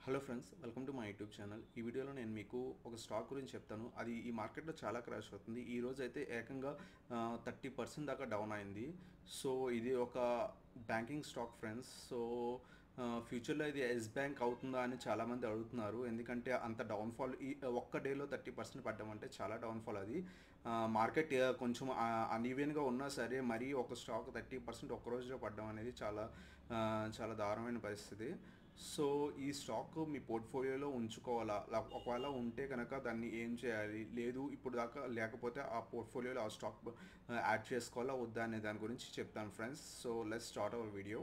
hello friends welcome to my YouTube channel ఈ వీడియోలో నేను మీకు ఒక స్టాక్ గురించి చెప్తాను అది ఈ మార్కెట్లో చాలా క్రాష్ అవుతుంది ఈ రోజు అయితే ఏకంగా థర్టీ పర్సెంట్ దాకా డౌన్ అయింది సో ఇది ఒక బ్యాంకింగ్ స్టాక్ ఫ్రెండ్స్ సో ఫ్యూచర్లో ఇది ఎస్ బ్యాంక్ అవుతుందా అని చాలామంది అడుగుతున్నారు ఎందుకంటే అంత డౌన్ఫాల్ ఈ ఒక్క డేలో థర్టీ పర్సెంట్ పడ్డం అంటే చాలా డౌన్ఫాల్ అది మార్కెట్ కొంచెం అన్ఈవెన్గా ఉన్నా సరే మరీ ఒక స్టాక్ థర్టీ పర్సెంట్ ఒక్క రోజులో పడ్డం అనేది చాలా ఆ, చాలా దారుణమైన పరిస్థితి సో ఈ స్టాక్ మీ పోర్ట్ఫోలియోలో ఉంచుకోవాలా లా- ఒకవేళ ఉంటే కనుక దాన్ని ఏం చేయాలి లేదు ఇప్పుడు దాకా లేకపోతే ఆ పోర్ట్ఫోలియోలో ఆ స్టాక్ యాడ్ చేసుకోవాలా వద్దా అనే దాని గురించి చెప్తాను friends so let's start our video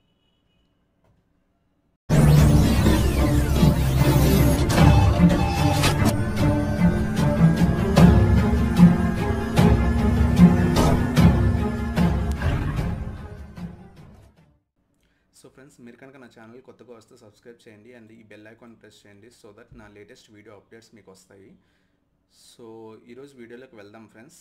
so friends మీరు కనుక నా ఛానల్ కొత్తగా వస్తే సబ్స్క్రైబ్ చేయండి అండ్ ఈ బెల్ ఐకాన్ ప్రెస్ చేయండి సో దట్ నా లేటెస్ట్ వీడియో అప్డేట్స్ మీకు వస్తాయి సో ఈరోజు వీడియోలోకి వెళ్దాం ఫ్రెండ్స్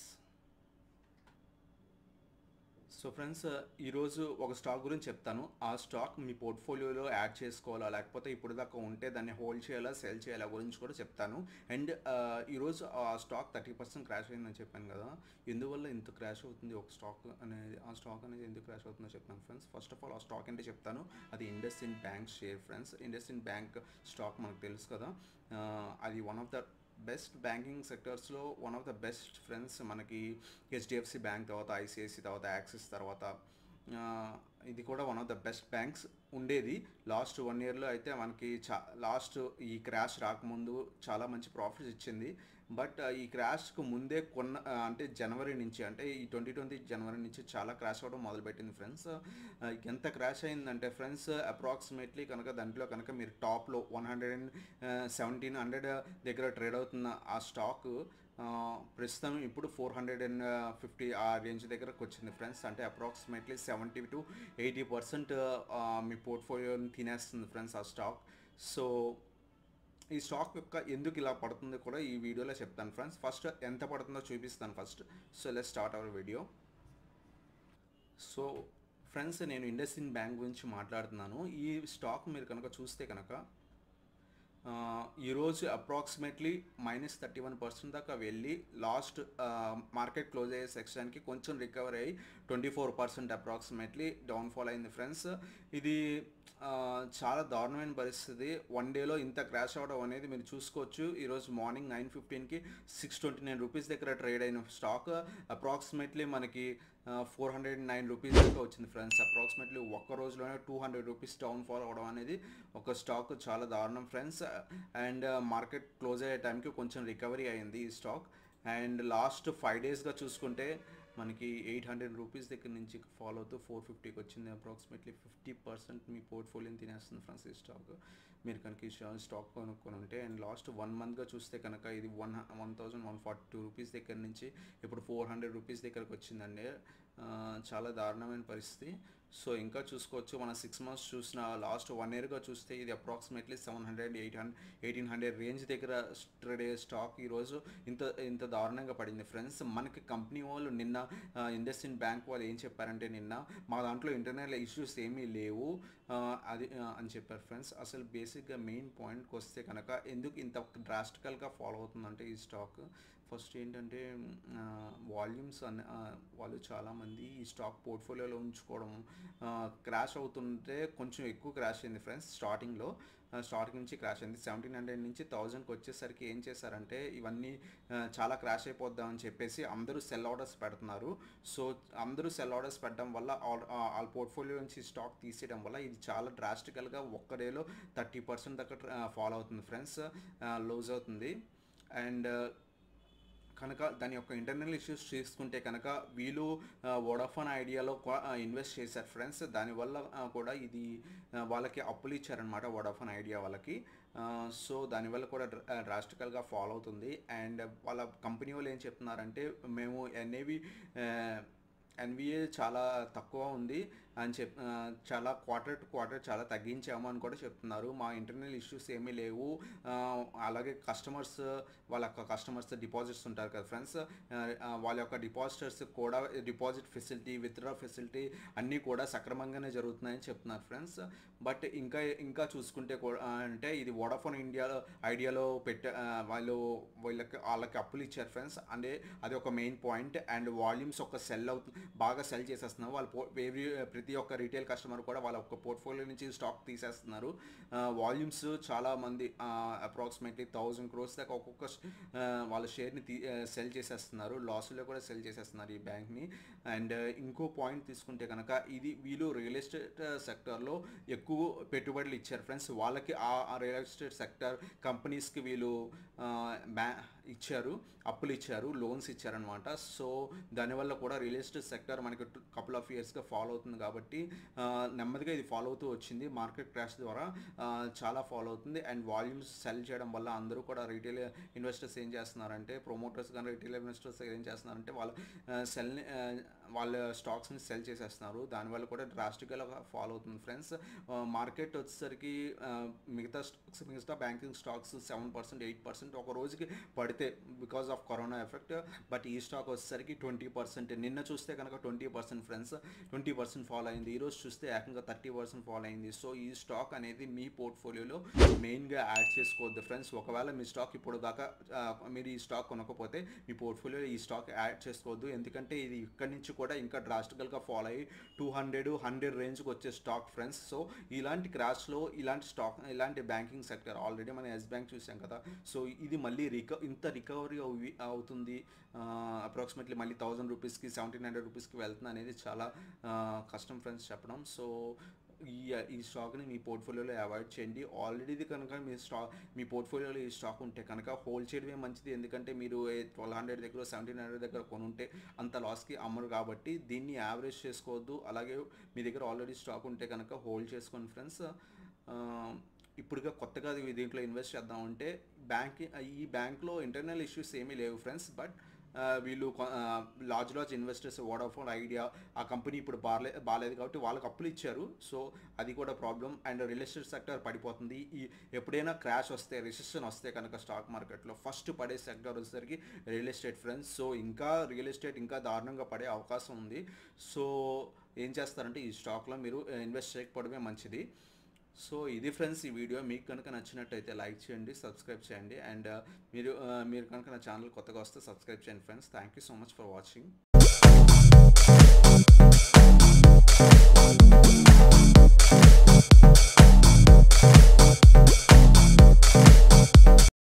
సో ఫ్రెండ్స్ ఈరోజు ఒక స్టాక్ గురించి చెప్తాను ఆ స్టాక్ మీ పోర్ట్ఫోలియోలో యాడ్ చేసుకోవాలా లేకపోతే ఇప్పుడు దాకా ఉంటే దాన్ని హోల్డ్ చేయాలా సెల్ చేయాలా గురించి కూడా చెప్తాను అండ్ ఈరోజు ఆ స్టాక్ థర్టీ పర్సెంట్ క్రాష్ అయిందని చెప్పాను కదా ఎందువల్ల ఇంత క్రాష్ అవుతుంది ఒక స్టాక్ అనేది ఆ స్టాక్ అనేది ఎందుకు క్రాష్ అవుతుందో చెప్తాను ఫ్రెండ్స్ ఫస్ట్ ఆఫ్ ఆల్ ఆ స్టాక్ అంటే చెప్తాను అది IndusInd bank share friends IndusInd bank stock మనకు తెలుసు కదా ఆ, అది one of the best banking సెక్టర్స్లో one of the best friends మనకి హెచ్డిఎఫ్సి బ్యాంక్ తర్వాత ఐసిఐసి తర్వాత యాక్సిస్ తర్వాత ఆ, ఇది కూడా one of the best banks ఉండేది లాస్ట్ వన్ ఇయర్లో అయితే మనకి చా లాస్ట్ ఈ క్రాష్ రాకముందు చాలా మంచి ప్రాఫిట్స్ ఇచ్చింది బట్ ఈ క్రాష్కు ముందే కొన్న ఆ, అంటే జనవరి నుంచి అంటే ఈ ట్వంటీ ట్వంటీ జనవరి నుంచి చాలా క్రాష్ అవ్వడం మొదలుపెట్టింది ఫ్రెండ్స్ ఎంత క్రాష్ అయిందంటే ఫ్రెండ్స్ అప్రాక్సిమేట్లీ కనుక దాంట్లో కనుక మీరు టాప్లో one hundred and seventeen hundred దగ్గర ట్రేడ్ అవుతున్న ఆ స్టాక్ ప్రస్తుతం ఇప్పుడు ఫోర్ హండ్రెడ్ అండ్ ఫిఫ్టీ ఆ రేంజ్ దగ్గరకు వచ్చింది ఫ్రెండ్స్ అంటే approximately seventy to eighty percent మీ పోర్ట్ఫోలియోని తినేస్తుంది ఫ్రెండ్స్ ఆ స్టాక్ సో ఈ స్టాక్ యొక్క ఎందుకు ఇలా పడుతుందో కూడా ఈ వీడియోలో చెప్తాను ఫ్రెండ్స్ ఫస్ట్ ఎంత పడుతుందో చూపిస్తాను first so let start our video so friends నేను ఇండస్ ఇన్ బ్యాంక్ గురించి మాట్లాడుతున్నాను ఈ స్టాక్ మీరు కనుక చూస్తే కనుక ఆ, ఈరోజు approximately minus thirty one percent దాకా వెళ్ళి లాస్ట్ మార్కెట్ క్లోజ్ అయ్యే సెక్షన్కి కొంచెం రికవర్ అయ్యి twenty four percent approximately downfall అయింది ఫ్రెండ్స్ ఇది ఆ, చాలా దారుణమైన పరిస్థితి వన్ డేలో ఇంత క్రాష్ అవడం అనేది మీరు చూసుకోవచ్చు ఈరోజు మార్నింగ్ నైన్ ఫిఫ్టీన్కి సిక్స్ ట్వంటీ నైన్ రూపీస్ దగ్గర ట్రేడ్ అయిన స్టాక్ అప్రాక్సిమేట్లీ మనకి ఫోర్ హండ్రెడ్ నైన్ రూపీస్ దాకా వచ్చింది ఫ్రెండ్స్ అప్రాక్సిమేట్లీ ఒక్క రోజులోనే two hundred rupees down fall అవడం అనేది ఒక స్టాక్ చాలా దారుణం ఫ్రెండ్స్ అండ్ మార్కెట్ క్లోజ్ అయ్యే టైంకి కొంచెం రికవరీ అయింది ఈ స్టాక్ అండ్ లాస్ట్ ఫైవ్ డేస్గా చూసుకుంటే మనకి ఎయిట్ హండ్రెడ్ రూపీస్ దగ్గర నుంచి ఫాలో అవుతూ ఫోర్ ఫిఫ్టీకి వచ్చింది అప్రాక్సిమేట్లీ ఫిఫ్టీ పర్సెంట్ మీ పోర్ట్ఫోలియోని తినేస్తుంది ఫ్రెండ్స్ ఈ స్టాక్ మీరు కనుక ఈ షా- స్టాక్ కొనుక్కొని ఉంటే అండ్ లాస్ట్ వన్ మంత్గా చూస్తే కనుక ఇది one one thousand one forty two rupees దగ్గర నుంచి ఇప్పుడు ఫోర్ హండ్రెడ్ రూపీస్ దగ్గరకు వచ్చిందండి ఆ, చాలా దారుణమైన పరిస్థితి సో ఇంకా చూసుకోవచ్చు మన సిక్స్ మంత్స్ చూసిన లాస్ట్ వన్ ఇయర్గా చూస్తే ఇది approximately seven hundred eight hundred eighteen hundred range దగ్గర ట్రేడ్ అయ్యే స్టాక్ ఈరోజు ఇంత ఇంత దారుణంగా పడింది ఫ్రెండ్స్ మనకి కంపెనీ వాళ్ళు నిన్న ఇండస్ ఇన్ బ్యాంక్ వాళ్ళు ఏం చెప్పారంటే నిన్న మా దాంట్లో ఇంటర్నల్ ఇష్యూస్ ఏమీ లేవు ఆ, అది ఆ, అని చెప్పారు ఫ్రెండ్స్ అసలు బేసిక్గా మెయిన్ పాయింట్కి వస్తే కనుక ఎందుకు ఇంత డ్రాస్టికల్గా ఫాలో అవుతుందంటే ఈ స్టాక్ ఫస్ట్ ఏంటంటే వాల్యూమ్స్ అనే ఆ, వాళ్ళు చాలామంది ఈ స్టాక్ పోర్ట్ఫోలియోలో ఉంచుకోవడం క్రాష్ అవుతుంటే కొంచెం ఎక్కువ క్రాష్ అయింది ఫ్రెండ్స్ స్టార్టింగ్లో స్టార్టింగ్ నుంచి క్రాష్ అయింది సెవెంటీన్ హండ్రెడ్ నుంచి థౌజండ్కి వచ్చేసరికి ఏం చేశారంటే ఇవన్నీ ఆ, చాలా క్రాష్ అయిపోద్దామని చెప్పేసి అందరూ సెల్ ఆర్డర్స్ పెడుతున్నారు సో అందరూ సెల్ ఆర్డర్స్ పెట్టడం వల్ల ఆల్- ఆ- వాళ్ళ పోర్ట్ఫోలియో నుంచి స్టాక్ తీసేయడం వల్ల ఇది చాలా డ్రాస్టికల్గా ఒక్క డేలో థర్టీ పర్సెంట్ దాకా ఫాలో అవుతుంది ఫ్రెండ్స్ లూజ్ అవుతుంది అండ్ కనుక దాని యొక్క ఇంటర్నల్ ఇష్యూస్ తీసుకుంటే కనుక వీళ్ళు వోడాఫోన్ ఐడియాలో ఇన్వెస్ట్ చేశారు ఫ్రెండ్స్ దానివల్ల ఆ, కూడా ఇది ఆ, వాళ్ళకి అప్పులు ఇచ్చారనమాట వోడాఫోన్ ఐడియా వాళ్ళకి సో దానివల్ల కూడా డ్రాస్టికల్గా ఫాలో అవుతుంది అండ్ వాళ్ళ కంపెనీ వాళ్ళు ఏం చెప్తున్నారంటే మేము ఎన్ఏవి ఎన్విఏ చాలా తక్కువ ఉంది అని చెప్ ఆ, చాలా క్వార్టర్ టు క్వార్టర్ చాలా తగ్గించాము అని కూడా చెప్తున్నారు మా ఇంటర్నల్ ఇష్యూస్ ఏమీ లేవు ఆ, అలాగే కస్టమర్స్ వాళ్ళ యొక్క కస్టమర్స్ డిపాజిట్స్ ఉంటారు కదా ఫ్రెండ్స్ వాళ్ళ యొక్క డిపాజిటర్స్ కూడా డిపాజిట్ ఫెసిలిటీ విత్డ్రా ఫెసిలిటీ అన్నీ కూడా సక్రమంగానే జరుగుతున్నాయని చెప్తున్నారు ఫ్రెండ్స్ బట్ ఇంకా ఇంకా చూసుకుంటే కూడా ఆ, అంటే ఇది వోడాఫోన్ ఇండియాలో ఐడియాలో పెట్ట ఆ, వాళ్ళు వీళ్ళకి వాళ్ళకి అప్పులు ఇచ్చారు ఫ్రెండ్స్ అంటే అది ఒక మెయిన్ పాయింట్ అండ్ వాల్యూమ్స్ ఒక సెల్ అవుతు బాగా సెల్ చేసేస్తున్నారు వాళ్ళు పో- ఎవ్రీ ప్రతి ఒక్క రీటైల్ కస్టమర్ కూడా వాళ్ళ ఒక్క పోర్ట్ఫోలియో నుంచి స్టాక్ తీసేస్తున్నారు వాల్యూమ్స్ చాలా మంది అప్రాక్సిమేట్లీ థౌజండ్ క్రోర్స్ దాకా ఒక్కొక్క ఆ, వాళ్ళ షేర్ని తీ సెల్ చేసేస్తున్నారు లాస్లో కూడా సెల్ చేసేస్తున్నారు ఈ బ్యాంక్ని అండ్ ఇంకో పాయింట్ తీసుకుంటే కనుక ఇది వీళ్ళు రియల్ ఎస్టేట్ సెక్టర్లో ఎక్కువ పెట్టుబడులు ఇచ్చారు ఫ్రెండ్స్ వాళ్ళకి ఆ రియల్ ఎస్టేట్ సెక్టర్ కంపెనీస్కి వీళ్ళు ఆ, బ్యా ఇచ్చారు అప్పులు ఇచ్చారు లోన్స్ ఇచ్చారనమాట సో దానివల్ల కూడా రియల్ ఎస్టేట్ సెక్టర్ మనకి కపుల్ ఆఫ్ ఇయర్స్గా ఫాలో అవుతుంది కాబట్టి ఆ, నెమ్మదిగా ఇది ఫాలో అవుతూ వచ్చింది మార్కెట్ క్రాష్ ద్వారా ఆ, చాలా ఫాలో అవుతుంది అండ్ వాల్యూమ్స్ సెల్ చేయడం వల్ల అందరూ కూడా రీటైల్ ఇన్వెస్టర్స్ ఏం చేస్తున్నారంటే ప్రొమోటర్స్ కానీ రీటైల్ ఇన్వెస్టర్స్ ఏం చేస్తున్నారంటే వాళ్ళ సెల్ని వాళ్ళ స్టాక్స్ని సెల్ చేసేస్తున్నారు దానివల్ల కూడా డ్రాస్టిక్గా ఫాలో అవుతుంది ఫ్రెండ్స్ మార్కెట్ వచ్చేసరికి ఆ, మిగతా స్టాక్స్ మిగతా banking stocks seven percent eight percent ఒక రోజుకి పడితే because of corona effect but ఈ స్టాక్ వచ్చేసరికి ట్వంటీ పర్సెంట్ నిన్న చూస్తే కనుక twenty percent friends twenty percent follow అయింది ఈ రోజు చూస్తే ఏకంగా థర్టీ పర్సెంట్ ఫాలో అయింది సో ఈ స్టాక్ అనేది మీ పోర్ట్ఫోలియోలో మెయిన్గా యాడ్ చేసుకోవద్దు ఫ్రెండ్స్ ఒకవేళ మీ స్టాక్ ఇప్పుడు దాకా ఆ, మీరు ఈ స్టాక్ కొనకపోతే మీ పోర్ట్ఫోలియోలో ఈ స్టాక్ యాడ్ చేసుకోవద్దు ఎందుకంటే ఇది ఇక్కడి నుంచి కూడా ఇంకా డ్రాస్టికల్గా ఫాలో అయ్యి టూ హండ్రెడ్ హండ్రెడ్ రేంజ్కి వచ్చే స్టాక్ ఫ్రెండ్స్ సో ఇలాంటి క్రాష్లో ఇలాంటి స్టాక్ ఇలాంటి బ్యాంకింగ్ సెక్టర్ ఆల్రెడీ మనం ఎస్ బ్యాంక్ చూసాం కదా సో ఇది మళ్ళీ రిక ఇంత రికవరీ అవి అవుతుంది అప్రాక్సిమేట్లీ మళ్ళీ థౌజండ్ రూపీస్కి సెవెంటీన్ హండ్రెడ్ రూపీస్కి వెళ్తుంది అనేది చాలా ఆ, కష్టం ఫ్రెండ్స్ చెప్పడం సో ఈ ఈ స్టాక్ని మీ పోర్ట్ఫోలియోలో అవాయిడ్ చేయండి ఆల్రెడీ కనుక మీ స్టాక్ మీ పోర్ట్ఫోలియోలో ఈ స్టాక్ ఉంటే కనుక హోల్డ్ చేయడమే మంచిది ఎందుకంటే మీరు ట్వెల్వ్ హండ్రెడ్ దగ్గర సెవెంటీన్ హండ్రెడ్ దగ్గర కొనుంటే అంత లాస్కి అమ్మరు కాబట్టి దీన్ని యావరేజ్ చేసుకోవద్దు అలాగే మీ దగ్గర ఆల్రెడీ స్టాక్ ఉంటే కనుక హోల్డ్ చేసుకోండి ఫ్రెండ్స్ ఇప్పుడుగా కొత్తగా ఇది దీంట్లో ఇన్వెస్ట్ చేద్దామంటే బ్యాంక్ ఈ బ్యాంక్లో ఇంటర్నల్ ఇష్యూస్ ఏమీ లేవు ఫ్రెండ్స్ బట్ వీళ్ళు large large investors Vodafone Idea ఆ కంపెనీ ఇప్పుడు బాలే బాగాలేదు కాబట్టి వాళ్ళకి అప్పులు ఇచ్చారు సో అది కూడా problem and real estate sector పడిపోతుంది ఈ ఎప్పుడైనా క్రాష్ వస్తే రిసెషన్ వస్తే కనుక స్టాక్ మార్కెట్లో ఫస్ట్ పడే సెక్టర్ వచ్చేసరికి రియల్ ఎస్టేట్ ఫ్రెండ్స్ సో ఇంకా రియల్ ఎస్టేట్ ఇంకా దారుణంగా పడే అవకాశం ఉంది సో ఏం చేస్తారంటే ఈ స్టాక్లో మీరు ఇన్వెస్ట్ చేయకపోవడమే మంచిది సో ఇది ఫ్రెండ్స్ ఈ వీడియో మీకు కనుక నచ్చినట్టయితే లైక్ చేయండి సబ్స్క్రైబ్ చేయండి అండ్ మీరు ఆ, మీరు కనుక నా ఛానల్ కొత్తగా వస్తే సబ్స్క్రైబ్ చేయండి friends thank you so much for watching